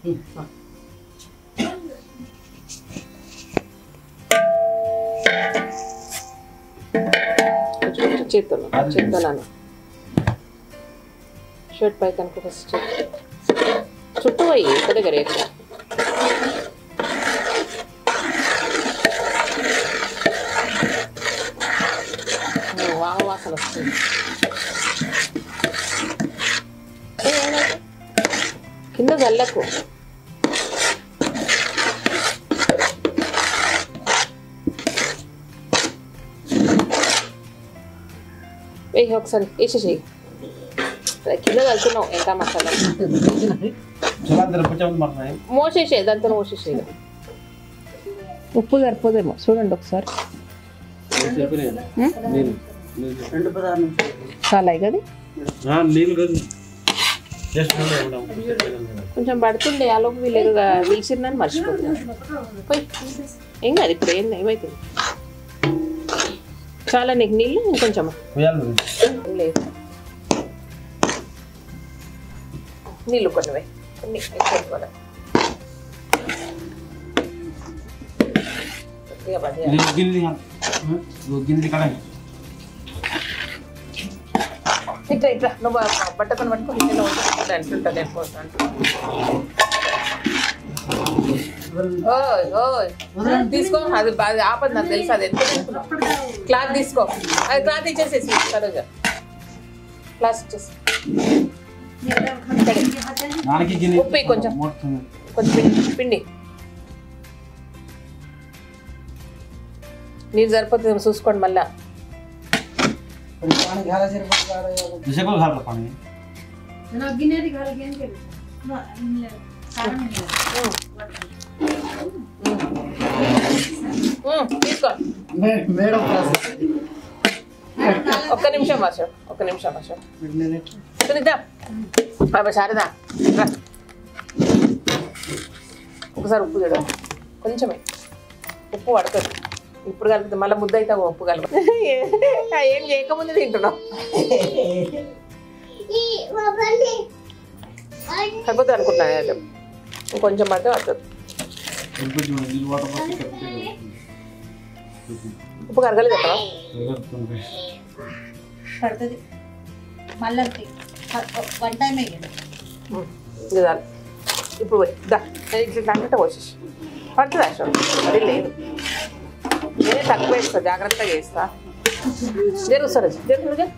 చేతులు చెప్తున్నాను షర్ట్ పై కనుక ఫస్ట్ చుట్టూ పోయి ఇంత దగ్గర ఎక్కువ వామ వాసన వస్తుంది ఏ, ఏమైంది? కింద చల్లకు వెయ్యి ఒకసారి వేసేసేయి కింద చల్లుతున్నావు ఇంకా మసాలా చలా జర కొంచెం మాట్లాడి మోసేసే దాంతో మోసేసే ఉప్పు సరిపోదేమో చూడండి ఒకసారి నీళ్ళు రెండు పదహారు నిమిషాలు చాలా కదా నీళ్ళు కాదు జస్ట్ కొంచెం పడుతుండే ఆలోపు వీళ్ళు ఏదో పిలిచిందని మర్చిపోతున్నాను పోయి ఏం కాదు ఇప్పుడు ఏం ఏమవుతుంది చాలా నీకు నీళ్ళు ఇంకొంచెం పోయాలి లేదు నీళ్ళు కొన్ని వేయి. కొన్ని ఎక్కువ కూడా కొద్దిగా పది ఇది గిన్నె గిన్నె కడాయి ఇట్లా ఇట్లా నువ్వు ఆ బట్ట పని పట్టుకొని ఇంట్లో ఉంటుంది అంటుంటుంది ఎక్కువ ఓయ్ ఓయ్ తీసుకో అది అది ఆపదు నాకు తెలుసు అది ఎంత క్లాత్ తీసుకో అది క్లాత్ ఇచ్చేసేసి సరోజ క్లాత్ ఇచ్చేసి ఇక్కడే. దానికి గిన్నె ఉప్పు ఇయ్యి కొంచెం. మోస్తుంది. కొంచెం పిండి పిండి నీరు సరిపోతుంది చూసుకోండి మళ్ళా पाणी घालायचे रे बघ गाडा यावं. जसे को घाल पाणी ఉమ్, తీసుకో మే- మేడం క్లాస్ ఒక్క నిమిషం వర్షం ఒక్క నిమిషం వర్షం మినిట్ సునీత బాబా శారదా రా. ఒకసారి ఉప్పు చూడ కొంచెమే ఉప్పు పడుతుంది ఇప్పుడు కలుపుతుంది మళ్ళీ ముద్ద అయితే ఉప్పు కలుపు ఏం చేయకముందు తింటున్నావు సరిపోతుంది అనుకుంటున్నాను అయితే ఇంకొంచెం పడితే పడుతుంది కొంచెం నీళ్ళు వాటర్ పోసి కలిపి ఉప్పు కరగలేదు కదా కలుపుతుంది. పడుతుంది మళ్ళీ వన్ టైం వేయండి ఇది చాలు ఇప్పుడు పోయి దా నేను ఇట్లా అంటే పోసేసి పడుతుంది అసలు అది లేదు నేనే తక్కువ వేస్తా జాగ్రత్తగా వేస్తా జరుగు సరే జరుగు జరుగు.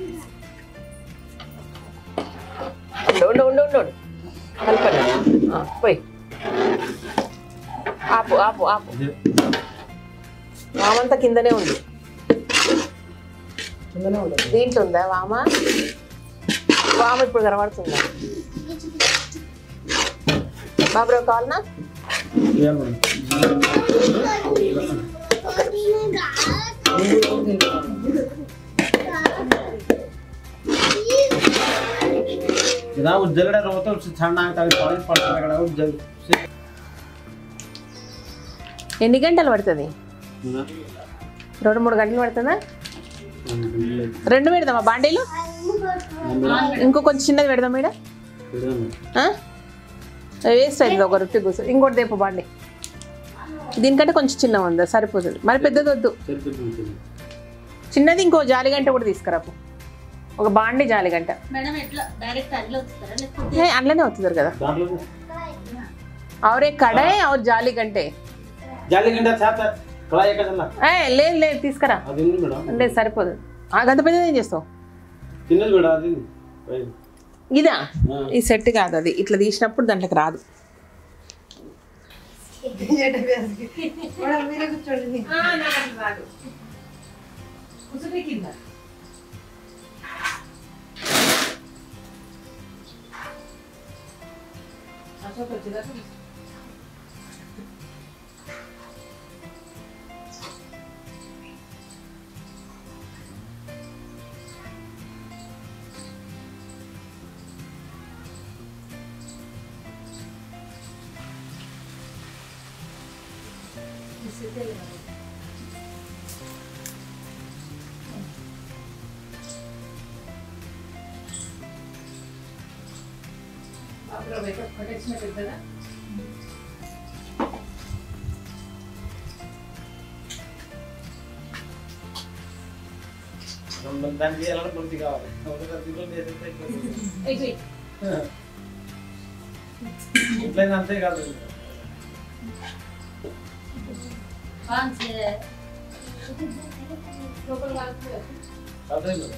ఉండు ఉండు ఉండు ఉండు ఉండు. కలపండి ఆ, పోయి ఆపు ఆపు ఆపు ఇది వామంతా కిందనే ఉంది కిందనే ఉండదు దీంట్లో ఉందా వామ వామ ఇప్పుడు కనబడుతుందా బాబురావు కావాలనా వేయాలి మేడం. इधर उज्जल रहा होता है छाड़ना है ताकि पानी पड़ता रहेगा उज्जल से ఎన్ని గంటలు పడుతుంది రెండు మూడు గంటలు పడుతుందా రెండు పెడదామా బాండీలు ఇంకో కొంచెం చిన్నది పెడదాం మేడం వేస్ట్ అయింది ఒక రొట్టె కూర్చో ఇంకోటి దేపు బాండి దీనికంటే కొంచెం చిన్నగా ఉందా సరిపోతుంది మరి పెద్దది వద్దు చిన్నది ఇంకో జాలి గంట కూడా తీసుకురాపు ఒక బాండి జాలి గంట మేడం ఎట్లా డైరెక్ట్ అల్లు వస్తారా లేకపోతే ఏ, అందులోనే అవుతుంది కదా दांतलो అవరే కడే అవర్ జాలి గంటే जाली गंडा छाप कड़ा एक चला ఏ లేదు లేదు తీసుకురా అది ఉంది మేడం లేదు సరిపోదు ఆ గంట పెద్దది ఏం చేస్తావు తిన్నది మేడం అది పైన. ఇదా ఆ. ఈ సెట్ కాదు అది ఇట్లా తీసినప్పుడు దాంట్లోకి రాదు మీరే కూర్చోండి పెట్టి కొట్టేసిన పెద్దగా మనం దాన్ని చేయాలంటే మంచి కావాలి ఒకసారి తిరుగులు చేసేస్తే అయిపోతుంది. అయిపోయి ఎట్లయినా అంతే కాదు బాగుంది లోపల కాలుతుంది అదే మేడం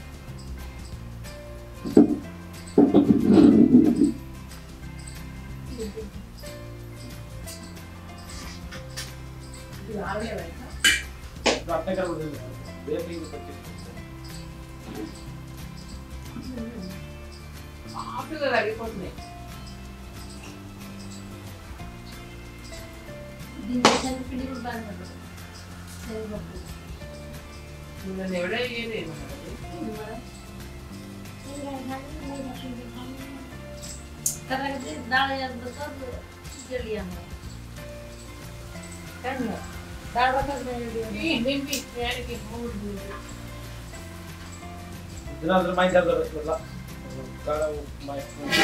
ఇది ఆరులే వెళ్తా ఇప్పుడు అట్టే కనబడుతుంది రేపు ఇంక పెట్టేసి సాఫ్ట్గా కరిగిపోతున్నాయి దీని శనగపిండి కూడా బాగా పడుతుంది శనగపప్పు నన్ను ఎవడో ఏది ఏమన్నది ಕರ್ನಾಟಕದ ದಾಳಿ ಆಗ್ಬೇಕು ಜಲ್ದಿ ಅಮ್ಮ ದಾಳ ఈ నింపి ఫ్యాన్కి మూడు ದಿನಾಂತರ ಮೈ ಕಲ್ದ ಎಲ್ಲ ಕಾಳ ಮೈ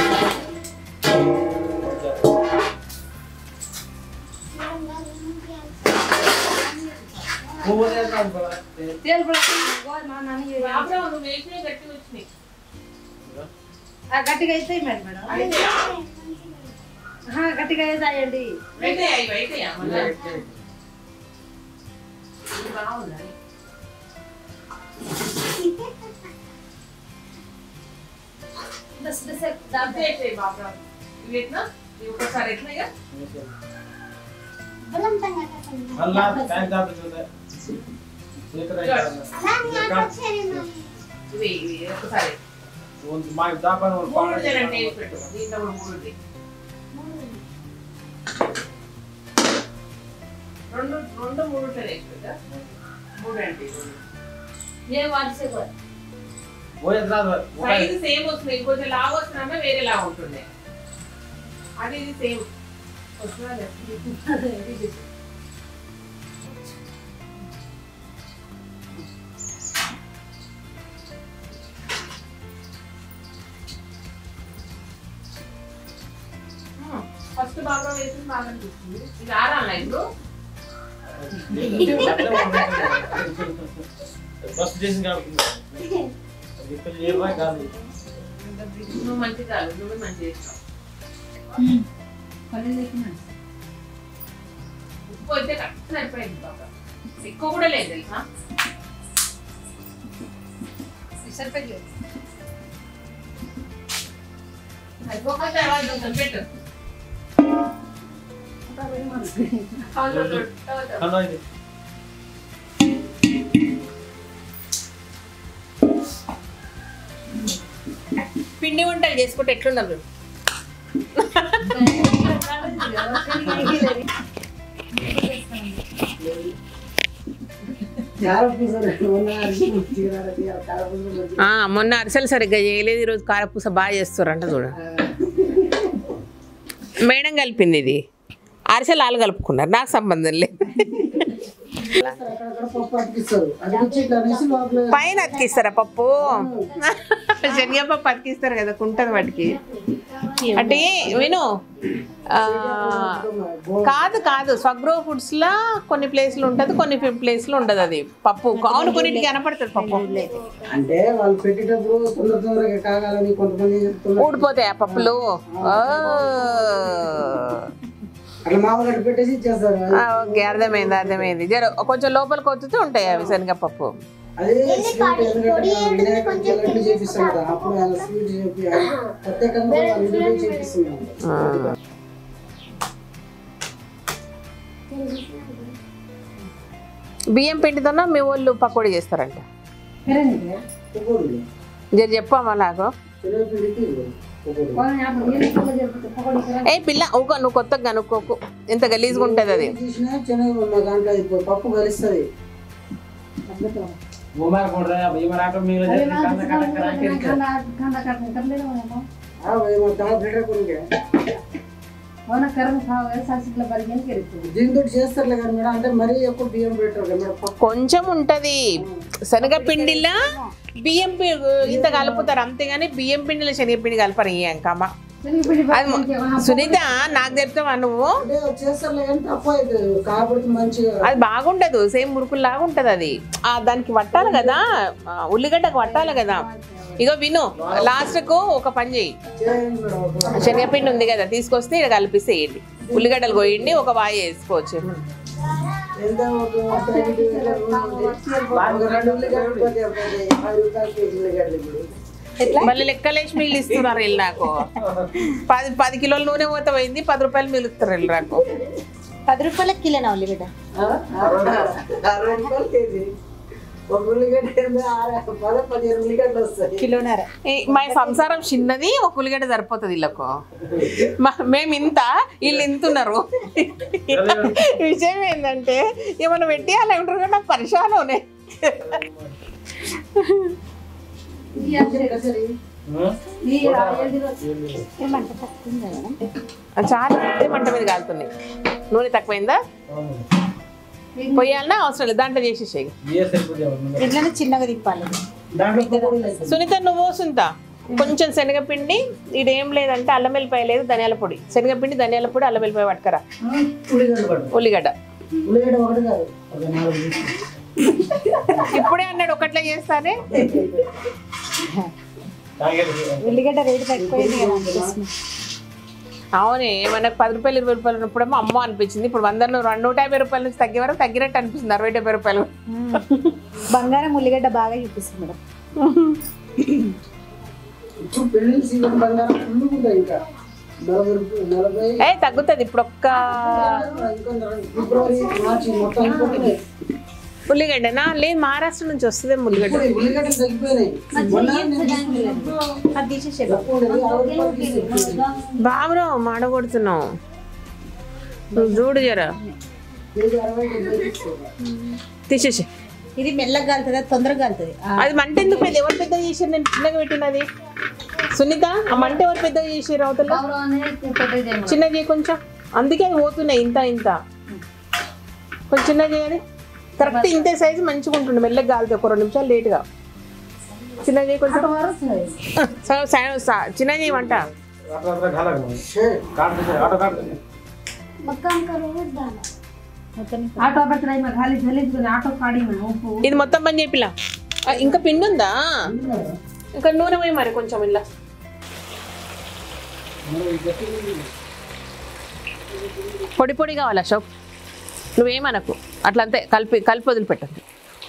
ಹೂವನೇ ಅನ್ಕೊಳ್ಳ ತೇಲ್ ಬೆಳಗ್ಗೆ ನಾನು బాబురావు నువ్వు వేసినవి గట్టి వచ్చినాయి గట్టిగా అయితే మేడం మేడం అయితే ఆహా, గట్టిగా అయితే అయ్యండి అయితే అవి అయితే మళ్ళీ ఇది బాగుంది దస్ దస్ దాంతో అంతే అయితే బాబురావు ఇవి ఎట్లా ఇవి ఒకసారి ఎట్లా ఇక ಅಲ್ಲ ಬ್ಯಾಂಕ್ ಜಾಬ್ ಜೊತೆ ఇవి ఇవి ఒకసారి ಒಂದು ಮಾ ದಾಪನ ಒಂದು మూడు తినండి వేసి పెట్టు దీంట్లో కూడా మూడు ఉంది. రెండు రెండు మూడు వేసి పెట్టా మూడు అండి రెండు. ఏ వాడిసే కూడా ಹೋಯ್ತು సైజు సేమ్ వస్తుంది ఇంకొంచెం లావు వస్తున్నా వేరే లాగా ఉంటుండే అది ఇది సేమ్ వస్తున్నా ఫస్ట్ బాగా వేసింది బాగా అనిపిస్తుంది ఇది ఆరాలా ఇప్పుడు ఫస్ట్ చేసింది కాబట్టి ఇక్కడ ఏమై కాదు నువ్వు మంచి కాదు నువ్వు మంచి చేస్తావు ఉప్పు అయితే కరెక్ట్ సరిపోయింది బాగా ఎక్కువ కూడా లేదు తెలుసా సరిపోయి సరిపోక తర్వాత కొంచెం పెట్టు అవును, అవును, అవును. అన్న ఇది పిండి వంటలు చేసుకుంటే ఎట్లున్నాం మేము ఆ, మొన్న అరిసెలు సరిగ్గా చేయలేదు ఈరోజు కారపూస బాగా చేస్తారంట చూడ మేడం కలిపింది ఇది అరిసెలు వాళ్ళు కలుపుకున్నారు నాకు సంబంధం లేదు అక్కడక్కడ పప్పు అతికిస్తారు అది వచ్చి ఇట్లా అనేసి లోపల పైన అతికిస్తారా పప్పు శనగపప్పు అతికిస్తారు కదా కుంటది వాటికి అంటే విను ఆ, కాదు కాదు స్వగ్రో ఫుడ్స్ లా కొన్ని ప్లేస్లు ఉంటది కొన్ని ప్లేస్లు ఉండదు అది పప్పు అవును కొన్నిటికి కనపడుతుంది పప్పు అంటే వాళ్ళు పెట్టేటప్పుడు తొందర తొందరగా కాగాలని కొంతమంది చెప్తున్నారు ఊడిపోతాయి ఆ పప్పులు ఓ. అట్లా మామూలుగా అట్లా పెట్టేసి ఇచ్చేస్తారు ఆ, ఓకే అర్థమైంది అర్థమైంది జర కొంచెం లోపలికి వచ్చుతూ ఉంటాయి అవి శనగపప్పు అదే స్వీట్ ఎందుకంటే మనం వినాయకుడికి లడ్డు చేపిస్తాం కదా అప్పుడు ఆయన స్వీట్ చెప్పి ఆయన ప్రత్యేకంగా వాళ్ళు ఇంటికి చేపిస్తున్నాం ఆ. బియ్యం పిండితోన మీ వాళ్ళు పకోడీ చేస్తారంట పకోడీ జర చెప్పమ్మా నాకు శనగపిండికి పకోడీ ఏ పిల్ల ఊక నువ్వు కొత్తగా కనుక్కోకు ఎంత గలీజ్గా ఉంటుంది అది తీసినా శనగ మా దాంట్లో అయిపోయి పప్పు కలుస్తుంది బొమ్మాయి కొడరా భీమరా ఆటో మీరు కంద కంద కంద బ్రెడ్ కొనికే దీంతో చేస్తారులే కానీ మేడం అంటే మరీ ఎక్కువ బియ్యం పెట్టరు కదా మేడం పప్పు కొంచెం ఉంటది శనగపిండిలా బియ్యం పి- ఇంత కలుపుతారు అంతేగాని బియ్యం పిండిలో శనగపిండి కలపరు ఈ అంకమ్మ శనగపిండి అది సునీత నాకు చెప్తావా నువ్వు అంటే చేస్తారులే కానీ తక్కువ అవుతుంది కాబట్టి మంచిగా అది బాగుండదు సేమ్ మురుకులు లాగా ఉంటది అది ఆ దానికి పట్టాలి కదా ఆ, ఉల్లిగడ్డకు పట్టాలి కదా ఇగో విను లాస్ట్ కు ఒక పని చేయి చేయండి మేడం ఒక- శనగపిండి ఉంది కదా తీసుకొస్తే ఇక్కడ కలిపిసేయండి ఉల్లిగడ్డలు కోయండి ఒక వాయి వేసుకోవచ్చు ఎంత ఒక ప్యాకెట్ ఉల్లిగడ్డలు ఉంది. ఒక రెండు ఉల్లిగడ్డలు పోతే ఒక యాభై రూపాయలు కేజీ ఉల్లిగడ్డలు ఇప్పుడు మళ్ళీ లెక్కలేసి మిగిలి ఇస్తున్నారు వీళ్ళు నాకు పది పది కిలోల నూనె పోత పోయింది పది రూపాయలు మిగులుస్తారు వీళ్ళు నాకు పది రూపాయల కిలోనా ఉల్లిగడ్డ ఆ? అరవై రూపాయలు కేజీ ఒక ఉల్లిగడ్డ ఏందో ఆరు పద పదిహేను ఉల్లిగడ్డలు వస్తాయి కిలోన్నర ఈ మా సంసారం చిన్నది ఒక ఉల్లిగడ్డ సరిపోతుంది వీళ్ళకు మా- మేము ఇంత వీళ్ళు ఇంత ఉన్నారు విషయం ఏంటంటే ఏమైనా పెట్టి అలా ఉంటారు కదా నాకు పరిశానం ఉన్నాయి ఏమంట తక్కువ ఉందా మేడం అది చాలా పెద్ద మంట మీద కాలుతున్నాయి నూనె తక్కువైందా పొయ్యాలన్నా అవసరం లేదు దాంట్లో చేసేసేయి ఏ సరిపోతే ఎవరు? ఇట్లనే చిన్నగా తిప్పాలి దాంట్లో పకోడీలు వేస్తాం. సునీత నువ్వు సునీత కొంచెం శనగపిండి ఇదేం లేదంటే అల్లం వెల్లిపాయ లేదు ధనియాల పొడి శనగపిండి ధనియాల పొడి అల్లం వెల్లిపాయ పట్టుకరా ఉల్లిగడ్డ పట్టు ఉల్లిగడ్డ ఉల్లిగడ్డ ఒకటి కాదు ఒక నాలుగు తీసుకో. ఇప్పుడే అన్నాడు ఒకట్లే చేస్తానే తాగేది. ఉల్లిగడ్డ రేటు తగ్గిపోయింది కదా అందుకోసం. అవునే మనకు పది రూపాయలు ఇరవై రూపాయలు ఉన్నప్పుడేమో అమ్మ అనిపించింది ఇప్పుడు వంద రెండు నూట యాభై రూపాయల నుంచి తగ్గే వరకు తగ్గినట్టు అనిపిస్తుంది అరవై డెబ్బై రూపాయలు బంగారం ఉల్లిగడ్డ బాగా చూపిస్తుంది మేడం ఇప్పుడు పెళ్లి సీజన్ బంగారం ఫుల్ ఉంటాయి ఇంకా నలభై రూపాయలు నలభై ఏ తగ్గుతుంది ఇప్పుడు ఒక్క ఇంకా ఫిబ్రవరి మార్చి మొత్తం అయిపోతున్నాయి ఉల్లిగడ్డనా లేదు మహారాష్ట్ర నుంచి వస్తుంది ఉల్లిగడ్డ ఇప్పుడు ఈ ఉల్లిగడ్డలు తగ్గిపోయినాయి మొన్న నేను తీసుకున్నప్పుడు అది తీసేసేది తక్కువ ఉండేది, యాభై రూపాయలు తీసుకొచ్చింది. బాబురా మాడగొడుతున్నావు నువ్వు చూడు జరా కేజీ అరవై డెబ్బై తీసుకోవాలి తీసేసి ఇది మెల్లగా కాలుతుంది తొందరగా కాలుతుంది అది మంట ఎందుకు పెద్ద ఎవరు పెద్దగా చేసారు నేను చిన్నగా పెట్టినది సునీత ఆ మంట ఎవరు పెద్దగా చేసారు అవతల చిన్నగా చేయి కొంచెం అందుకే అవి పోతున్నాయి ఇంత ఇంత కొంచెం చిన్నగా చేయాలి కరెక్ట్ ఇంతే సైజు మంచిగా ఉంటుంది మెల్లగా కాలుతుంది ఒక రెండు నిమిషాలు లేట్గా చిన్నగా చేయి కొంచెం స- స- స- చిన్నగా చేయమంట అట్లా అట్లా కాలాలి మనం. షే, కాటు తీసేయ్, ఆటో కాటు తీసేయ్. ఆటో పత్ర ఖాళీ జల్లించుకుని ఆటో కాడి ఉప్పు ఇది మొత్తం పని చేపిలా ఆ, ఇంకా పిండి ఉందా ఉన్నారా? ఇంకా నూనె పోయి మరి కొంచెం ఇలా పొడి పొడి కావాలి అశోక్ నువ్వేమనకు అట్లా అంతే కలిపి కలిపి వదిలిపెట్టండి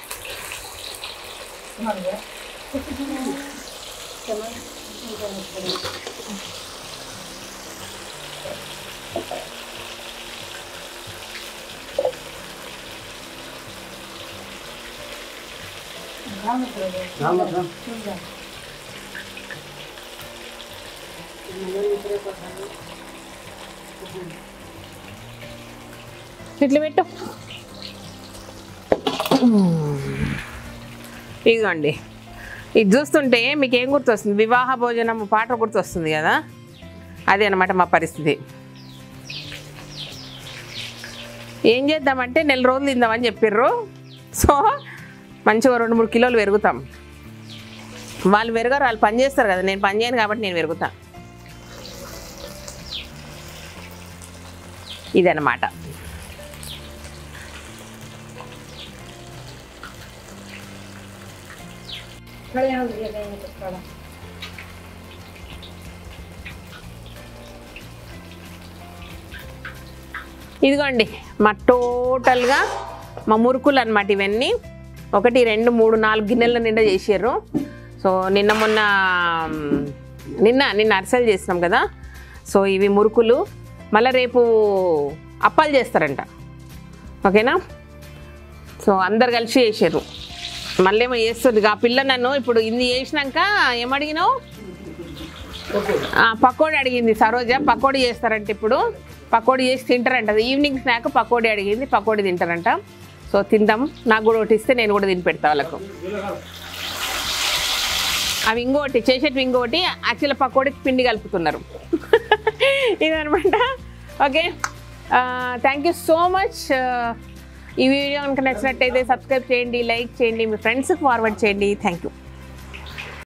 రామరా. ఇట్లా పెట్టు ఇదిగోండి ఇది చూస్తుంటే మీకు ఏం గుర్తొస్తుంది వివాహ భోజనం పాట గుర్తొస్తుంది కదా అదే అనమాట మా పరిస్థితి ఏం చేద్దామంటే నెల రోజులు తిందామని చెప్పిర్రు సో మంచిగా రెండు మూడు కిలోలు పెరుగుతాం వాళ్ళు పెరగరు వాళ్ళు పని చేస్తారు కదా నేను పని చేయను కాబట్టి నేను పెరుగుతా ఇదనమాట ఇదిగోండి మా టోటల్గా మా మురుకులు అనమాట ఇవన్నీ ఒకటి రెండు మూడు నాలుగు గిన్నెల నిండా చేసారు సో నిన్న మొన్న మ్, నిన్న నిన్న అరిసెలు చేసినాం కదా సో ఇవి మురుకులు మళ్ళీ రేపు అప్పాలు చేస్తారంట ఓకేనా సో అందరు కలిసి చేసారు మళ్ళీ ఏమో చేస్తుంది ఆ పిల్ల నన్ను ఇప్పుడు ఇన్ని చేసినాక ఏమడిగినావు ఆ, పకోడీ అడిగింది సరోజ పకోడీ చేస్తారంట ఇప్పుడు పకోడీ చేసి తింటారంట ఈవినింగ్ స్నాక్ పకోడీ అడిగింది పకోడీ తింటారంట సో తిందాం నాకు కూడా ఒకటి ఇస్తే నేను కూడా తిని పెడతా వాళ్ళకు అవి ఇంకోటి చేసేటివి ఇంకోటి యాక్చువల్ పకోడీకి పిండి కలుపుతున్నారు ఇదనమాట okay thank you so much ఈ వీడియో కనుక నచ్చినట్టయితే సబ్స్క్రైబ్ చేయండి లైక్ చేయండి మీ ఫ్రెండ్స్కి ఫార్వర్డ్ చేయండి థ్యాంక్ యూ